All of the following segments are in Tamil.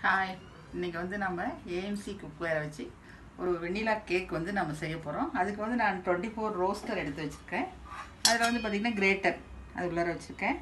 ஹாய் இன்னைக்கு வந்து நம்ம ஏஎம்சி குக்வேரை வச்சு ஒரு வெண்ணிலா கேக் வந்து நம்ம செய்ய போகிறோம் அதுக்கு வந்து நான் டுவெண்ட்டி ஃபோர் ரோஸ்டர் எடுத்து வச்சுருக்கேன் அதில் வந்து பார்த்திங்கன்னா கிரேட்டர் அது உள்ளார வச்சுருக்கேன்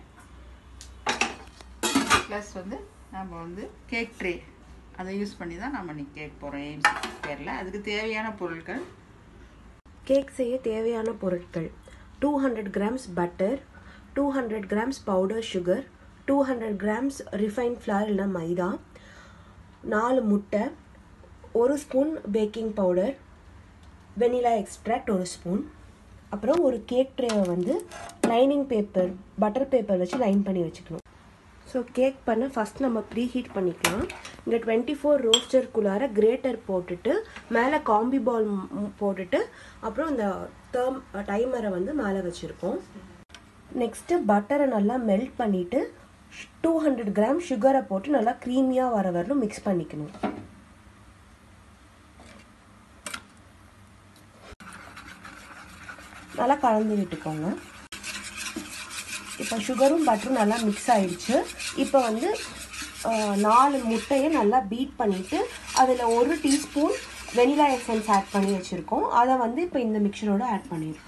ப்ளஸ் வந்து நம்ம வந்து கேக் ட்ரே அதை யூஸ் பண்ணி தான் நம்ம இன்னைக்கு கேக் போகிறோம் ஏஎம்சி குக்வேரில் அதுக்கு தேவையான பொருட்கள் கேக் செய்ய தேவையான பொருட்கள் two hundred grams butter two hundred grams powder sugar two hundred grams refine flour இல்லைனா மைதா நாலு முட்டை ஒரு spoon baking powder vanilla extract ஒரு ஸ்பூன் அப்புறம் ஒரு கேக் ட்ரேவை வந்து லைனிங் பேப்பர் பட்டர் பேப்பர் வச்சு லைன் பண்ணி வச்சுக்கணும் ஸோ கேக் பண்ண ஃபஸ்ட் நம்ம ப்ரீ ஹீட் பண்ணிக்கலாம் இங்கே டுவெண்ட்டி ஃபோர் ரோஸ்டருக்குள்ளார கிரேட்டர் போட்டுட்டு மேலே காம்பி பால் போட்டுட்டு அப்புறம் இந்த டேர்ம் டைமரை வந்து மேலே வச்சுருக்கோம் நெக்ஸ்ட்டு பட்டரை நல்லா மெல்ட் பண்ணிவிட்டு டூ ஹண்ட்ரட் கிராம் சுகரை போட்டு நல்லா க்ரீமியாக வர வரலும் மிக்ஸ் பண்ணிக்கணும் நல்லா கலந்து விட்டுக்கோங்க இப்போ சுகரும் பட்டரும் நல்லா மிக்ஸ் ஆயிடுச்சு இப்போ வந்து நாலு முட்டையை நல்லா பீட் பண்ணிவிட்டு அதில் ஒரு டீஸ்பூன் வெனிலா எசன்ஸ் ஆட் பண்ணி வச்சுருக்கோம் அதை வந்து இப்போ இந்த மிக்சரோட ஆட் பண்ணிடுறோம்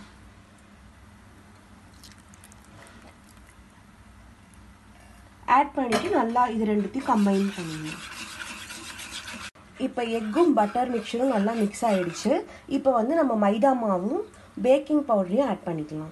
ஆட் பண்ணிவிட்டு நல்லா இது ரெண்டுத்தையும் கம்பைன் பண்ணிடணும் இப்போ எக்கும் பட்டர் மிக்சரும் நல்லா மிக்ஸ் ஆகிடுச்சு இப்போ வந்து நம்ம மைதா மாவும் பேக்கிங் பவுடரையும் ஆட் பண்ணிக்கலாம்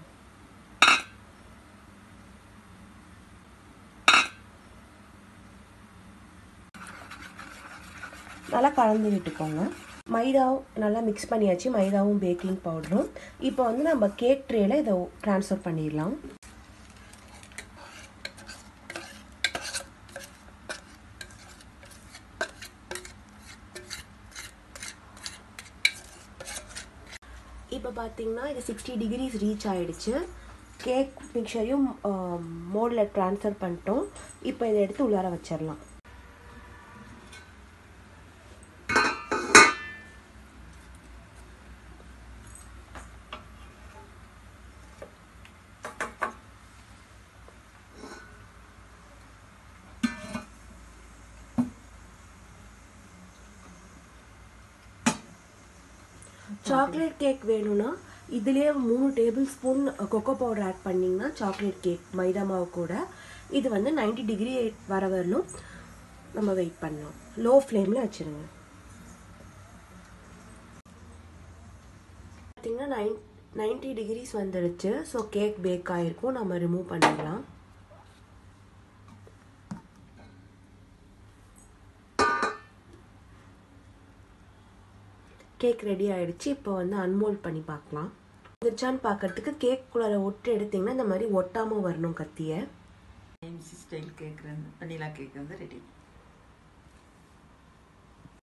நல்லா கலந்து விட்டுக்கோங்க மைதாவும் நல்லா மிக்ஸ் பண்ணியாச்சு மைதாவும் பேக்கிங் பவுடரும் இப்போ வந்து நம்ம கேக் ட்ரேல இதை ட்ரான்ஸ்ஃபர் பண்ணிடலாம் இப்போ பார்த்தீங்கன்னா இது சிக்ஸ்டி டிகிரிஸ் ரீச் ஆகிடுச்சு கேக் மிக்சரையும் மோடில் ட்ரான்ஸ்ஃபர் பண்ணிட்டோம் இப்போ இதை எடுத்து உள்ளார வச்சிடலாம் சாக்லேட் கேக் வேணும்னா இதுலேயே மூணு tablespoon cocoa powder add பண்ணிங்கன்னா சாக்லேட் கேக் மைதா மாவு கூட இது வந்து நைன்டி டிகிரி வர வரலும் நம்ம வெயிட் பண்ணலாம் லோ ஃப்ளேமில் வச்சுருங்க பார்த்தீங்கன்னா நைன் நைன்டி டிகிரிஸ் வந்துடுச்சு ஸோ கேக் பேக் ஆகிருக்கும் நம்ம ரிமூவ் பண்ணிடலாம் கேக் ரெடி ஆகிடுச்சு இப்போ வந்து அன்மோல்ட் பண்ணி பார்க்கலாம் வந்துருச்சான்னு பார்க்கறதுக்கு கேக் குள்ளார ஒட்டு எடுத்திங்கன்னா இந்த மாதிரி ஒட்டாமல் வரணும் கத்தியை ஏஎம்சி ஸ்டைல் கேக் வந்து வெண்ணிலா கேக் வந்து ரெடி